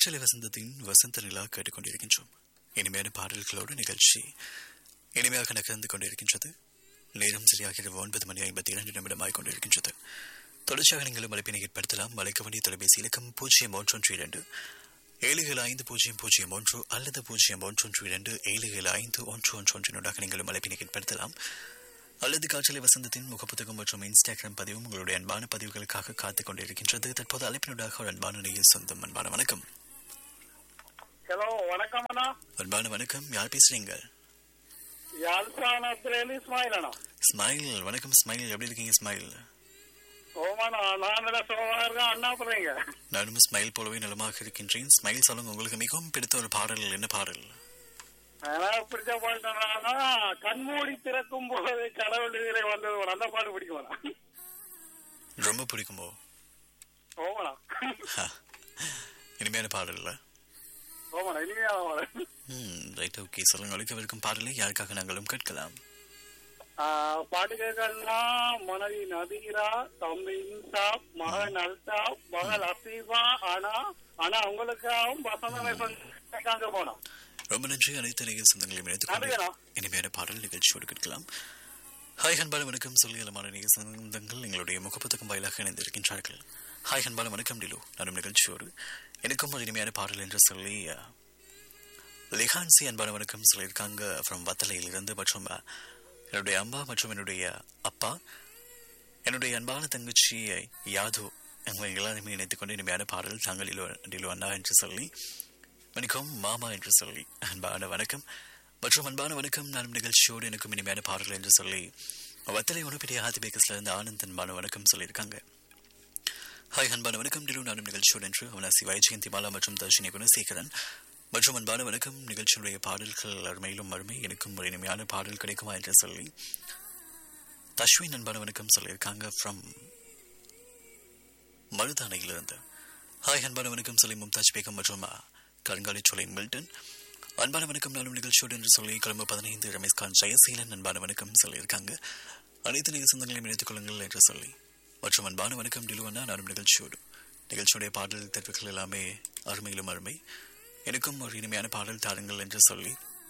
காற்றலை வசந்தத்தின் வசந்த நிலா கேட்டுக்கொண்டிருக்கின்றோம் இனிமையான பாடல்களோடு நிகழ்ச்சி இனிமையாக நகர்ந்து கொண்டிருக்கின்றது நேரம் சரியாக இரவு ஒன்பது மணி ஐம்பத்தி இரண்டு நிமிடமாய் கொண்டிருக்கின்றது தொடர்ச்சியாக நீங்களும் அழைப்பினை ஏற்படுத்தலாம் அழைக்க வேண்டிய தொலைபேசி இலக்கம் பூஜ்ஜியம் ஒன்றொன்று இரண்டு ஏழு ஏழு ஐந்து பூஜ்ஜியம் பூஜ்ஜியம் ஒன்று அல்லது பூஜ்ஜியம் ஒன்றொன்று இரண்டு ஏழு ஏழு ஐந்து ஒன்று ஒன்று ஒன்றினூடாக நீங்களும் அழைப்பினை ஏற்படுத்தலாம் அல்லது காற்றலை வசந்தத்தின் முகப்புத்தகம் மற்றும் இன்ஸ்டாகிராம் பதிவும் உங்களுடைய அன்பான பதிவுகளுக்காக காத்துக் கொண்டிருக்கின்றது தற்போது அழைப்பினூடாக ஒரு அன்பான நேயர் சொந்தம் அன்பான வணக்கம் ஹலோ வணக்கம் அண்ணா அன்பான வணக்கம் யார் பேசுறீங்க யாழ்ப்பாணத்திலேருந்து இஸ்மாயில் அண்ணா ஸ்மைல் வணக்கம் ஸ்மைல் எப்படி இருக்கீங்க ஸ்மைல் ஓமாண்ணா நான் நல்ல சுகமாக இருக்கேன் அண்ணா போறீங்க நானும் ஸ்மைல் போலவே நலமாக இருக்கின்றேன் ஸ்மைல் சொல்லுங்க உங்களுக்கு மிகவும் பிடித்த ஒரு பாடல் என்ன பாடல் எனக்கு பிடிச்ச பாட்டு என்னன்னா கண்மூடி திறக்கும் போது கடவுள் இதிலே வந்தது ஒரு அந்த பாட்டு பிடிக்கும் ரொம்ப பிடிக்குமோ ஓமாண்ணா ஹா. இனிமையான பாடல்ல ஓமாண்ணா இனிமையா ஓமாண்ணா. ம் ரைட் ஓகே சொல்லுங்க ஒழிக்கவிருக்கும் பாடலை யாருக்காக நாங்களும் கேட்கலாம் ஆ, பாட்டு கேட்கணும்னா மனைவி நதீரா தம்பி இன்சாப் மகன் அல்தாப் மகள் அசீபா ஆனா ஆனா உங்களுக்காகவும் வசந்தமே கேட்காங்க போனோம் ரொம்ப நன்றி அனைத்து நிகழ்ச்சி சொந்தங்களையும் இணைத்துக் கொண்டு நன்றிண்ணா. இனிமையான பாடல் நிகழ்ச்சியோடு கேட்கலாம் ஹாய் ஹன்பால வணக்கம் சொல்லியலமான நிகழ்ச்சி சொந்தங்கள் எங்களுடைய முகப்புத்தகம் வாயிலாக இணைந்திருக்கின்றார்கள் ஹாய் ஹன்பால வணக்கம் டிலு நானும் நிகழ்ச்சியோடு எனக்கும் ஒரு இனிமையான பாடல் என்று சொல்லி அஹ், லிஹான்சி அன்பான வணக்கம் சொல்லியிருக்காங்க ஃப்ரம் வத்தலையில் இருந்து மற்றும் அஹ், என்னுடைய அம்மா மற்றும் என்னுடைய அப்பா என்னுடைய அன்பான தங்கச்சி அஹ், யாது அவங்க எல்லாருமே இணைத்துக் கொண்டு இனிமையான பாடல் தாங்கள் டிலு டிலு அண்ணா என்று சொல்லி வணக்கம் மாமா என்று சொல்லி அன்பான வணக்கம் மற்றும் அன்பான வணக்கம் நானும் நிகழ்ச்சியோடு எனக்கும் இனிமையான பாடல் என்று சொல்லி வத்தலை உணப்பிடைய ஆதிபேக்கஸ்ல இருந்து ஆனந்த் அன்பான வணக்கம் சொல்லியிருக்காங்க ஹாய் அன்பான வணக்கம் டிலு நானும் நிகழ்ச்சியோடு என்று அவனா சிவாய் ஜெயந்தி மாலா மற்றும் தர்ஷினி குணசேகரன் மற்றும் அன்பான வணக்கம் நிகழ்ச்சியுடைய பாடல்கள் அருமையிலும் அருமை எனக்கும் ஒரு இனிமையான பாடல் கிடைக்குமா என்று சொல்லி தஷ்வின் அன்பான வணக்கம் சொல்லியிருக்காங்க ஃப்ரம் மருதானையிலிருந்து ஹாய் அன்பான வணக்கம் சொல்லி மும்தாஜ் பேகம் மற்றும் கருங்காலி சோலை மில்டன் அன்பான வணக்கம் நாளும் நிகழ்ச்சியோடு என்று சொல்லி கிளம்பு பதினைந்து ரமேஷ்கான் ஜெயசீலன் அன்பான வணக்கம் சொல்லியிருக்காங்க அனைத்து நிகழ் சொந்தங்களையும் இணைத்துக் கொள்ளுங்கள் என்று சொல்லி மற்றும் அன்பான வணக்கம் டிலுவனா நானும் நிகழ்ச்சியோடு நிகழ்ச்சியுடைய பாடல் தெரிவுகள் எல்லாமே அருமையிலும் அருமை எனக்கும் ஒரு இனிமையான பாடல் தாருங்கள் என்று சொல்லி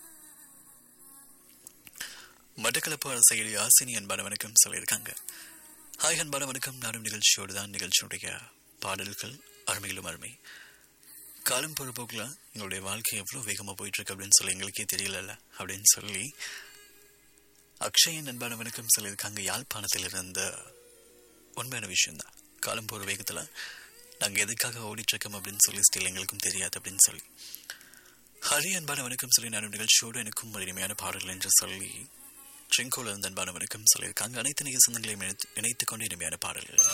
மட்டக்களப்பு செயலி ஆசினி அன்பான வணக்கம் சொல்லியிருக்காங்க ஹாய் அன்பான வணக்கம் நானும் நிகழ்ச்சியோடு தான் நிகழ்ச்சியுடைய பாடல்கள் அருமையிலும் அருமை காலம் பொறுப்போக்கில் எங்களுடைய வாழ்க்கை எவ்வளோ வேகமாக போயிட்டு இருக்கு அப்படின்னு சொல்லி எங்களுக்கே தெரியலல்ல அப்படின்னு சொல்லி அக்ஷயன் அன்பான வணக்கம் சொல்லியிருக்காங்க யாழ்ப்பாணத்தில் இருந்த உண்மையான விஷயம்தான் காலம் போகிற வேகத்தில் நாங்கள் எதுக்காக ஓடிட்டுருக்கோம் அப்படின்னு சொல்லி ஸ்டில் எங்களுக்கும் தெரியாது அப்படின்னு சொல்லி ஹரி அன்பான வணக்கம் சொல்லி நானும் நிகழ்ச்சியோடு எனக்கும் ஒரு இனிமையான பாடல் என்று சொல்லி ட்ரிங்கோல இருந்து அன்பான வணக்கம் சொல்லியிருக்காங்க அனைத்து நிகழ்ச்சி சொந்தங்களையும் இணைத்து இணைத்துக் கொண்டு இனிமையான பாடல்கள்